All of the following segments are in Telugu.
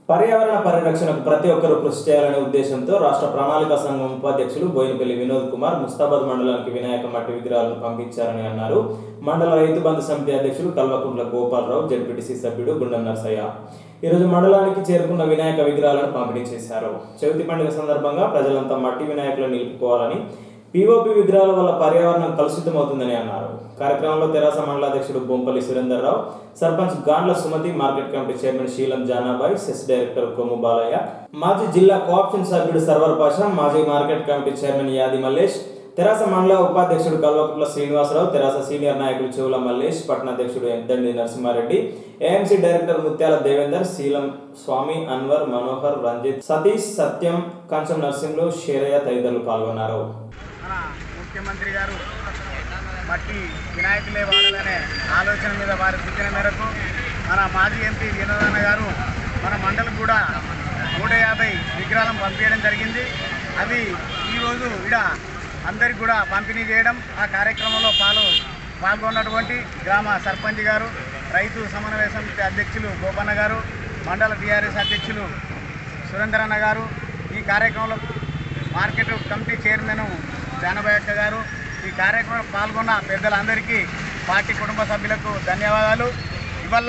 పర్యావరణ పరిరక్షణకు ప్రతి ఒక్కరూ కృషి చేయాలనే ఉద్దేశంతో రాష్ట్ర ప్రణాళిక సంఘం ఉపాధ్యక్షులు బోయినపల్లి వినోద్ కుమార్ ముస్తాబాద్ మండలానికి వినాయక మట్టి విగ్రహాలను పంపించారని అన్నారు మండల రైతు బంధు సమితి అధ్యక్షులు కల్వకుంట్ల గోపాలరావు జడ్పీటీసీ సభ్యుడు గుండం నర్సయ్య ఈరోజు మండలానికి చేరుకున్న వినాయక విగ్రహాలను పంపిణీ చేశారు చవితి పండుగ సందర్భంగా ప్రజలంతా మట్టి వినాయకులను నిలుపుకోవాలని పీఓపీ విగ్రహాల వల్ల పర్యావరణం కలుషితమవుతుందని అన్నారు కార్యక్రమంలో తెరాస మండల అధ్యక్షుడు Bompalli Surendar Rao sarpanch Gandla Sumathi market committee chairman Seelam Janabai CESS director Kommu Balaiah మాజీ జిల్లా కోఆప్షన్ సభ్యుడు సర్వర్ పాషా మాజీ మార్కెట్ కమిటీ చైర్మన్ యాది మల్లేష్ తెరాస మండల ఉపాధ్యక్షుడు కల్వకుట్ల శ్రీనివాసరావు తెరాస సీనియర్ నాయకులు చెవుల మల్లేష్ పట్టణాధ్యక్షుడు ఎద్దండి నరసింహారెడ్డి ఏఎంసీ డైరెక్టర్ ముత్యాల దేవేందర్ శీలం స్వామి అన్వర్ మనోహర్ రంజిత్ సతీష్ సత్యం కంచం నరసింహులు షేరయ్య తదితరులు పాల్గొన్నారు మన ముఖ్యమంత్రి గారు మట్టి వినాయకులే వాడాలనే ఆలోచన మీద వారి సూచన మేరకు మన మాజీ ఎంపీ వినోదన్న గారు మన మండలం కూడా నూట యాభై విగ్రహాలను పంపించడం జరిగింది అవి ఈరోజు ఇడ అందరికి కూడా పంపిణీ చేయడం ఆ కార్యక్రమంలో పాలు పాల్గొన్నటువంటి గ్రామ సర్పంచ్ గారు రైతు సమన్వయ సమితి అధ్యక్షులు గోపన్న గారు మండల టీఆర్ఎస్ అధ్యక్షులు సురేంద్రన్న గారు ఈ కార్యక్రమంలో మార్కెట్ కమిటీ చైర్మన్ జానబాయక్క గారు ఈ కార్యక్రమంలో పాల్గొన్న పెద్దలందరికీ పార్టీ కుటుంబ సభ్యులకు ధన్యవాదాలు ఇవల్ల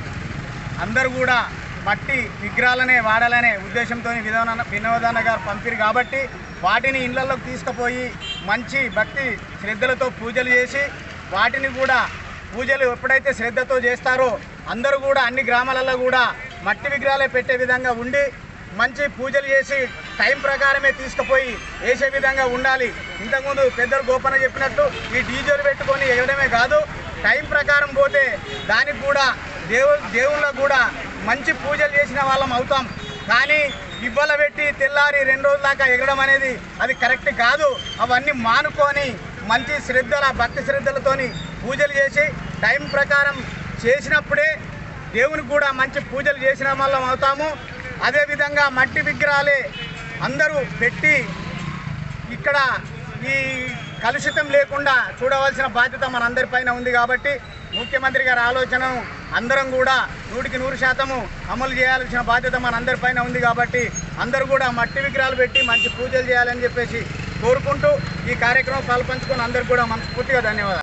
అందరూ కూడా మట్టి విగ్రహాలనే వాడాలనే ఉద్దేశంతో వినోదన్న వినోదన్న గారు పంపిరు కాబట్టి వాటిని ఇళ్లలోకి తీసుకుపోయి మంచి భక్తి శ్రద్ధలతో పూజలు చేసి వాటిని కూడా పూజలు ఎప్పుడైతే శ్రద్ధతో చేస్తారో అందరూ కూడా అన్ని గ్రామాలలో కూడా మట్టి విగ్రహాలే పెట్టే విధంగా ఉండి మంచి పూజలు చేసి టైం ప్రకారమే తీసుకుపోయి వేసే విధంగా ఉండాలి ఇంతకుముందు పెద్దలు గోపన చెప్పినట్టు ఈ డీజేలు పెట్టుకొని వేయడమే కాదు టైం ప్రకారం పోతే దానికి కూడా దేవు దేవుళ్ళకు కూడా మంచి పూజలు చేసిన వాళ్ళం అవుతాం కానీ ఇవ్వల పెట్టి తెల్లారి రెండు రోజుల దాకా ఎగరడం అనేది అది కరెక్ట్ కాదు అవన్నీ మానుకొని మంచి శ్రద్ధల భక్తి శ్రద్ధలతోని పూజలు చేసి టైం ప్రకారం చేసినప్పుడే దేవునికి కూడా మంచి పూజలు చేసిన వాళ్ళం అవుతాము అదేవిధంగా మట్టి విగ్రహాలే అందరూ పెట్టి ఇక్కడ ఈ కలుషితం లేకుండా చూడవలసిన బాధ్యత మనందరిపైన ఉంది కాబట్టి ముఖ్యమంత్రి గారి ఆలోచనను అందరం కూడా నూటికి నూరు శాతము అమలు చేయాల్సిన బాధ్యత మనందరిపైన ఉంది కాబట్టి అందరూ కూడా మట్టి విగ్రహాలు పెట్టి మంచి పూజలు చేయాలని చెప్పేసి కోరుకుంటూ ఈ కార్యక్రమం పాల్పంచుకొని అందరికీ కూడా మనస్ఫూర్తిగా ధన్యవాదాలు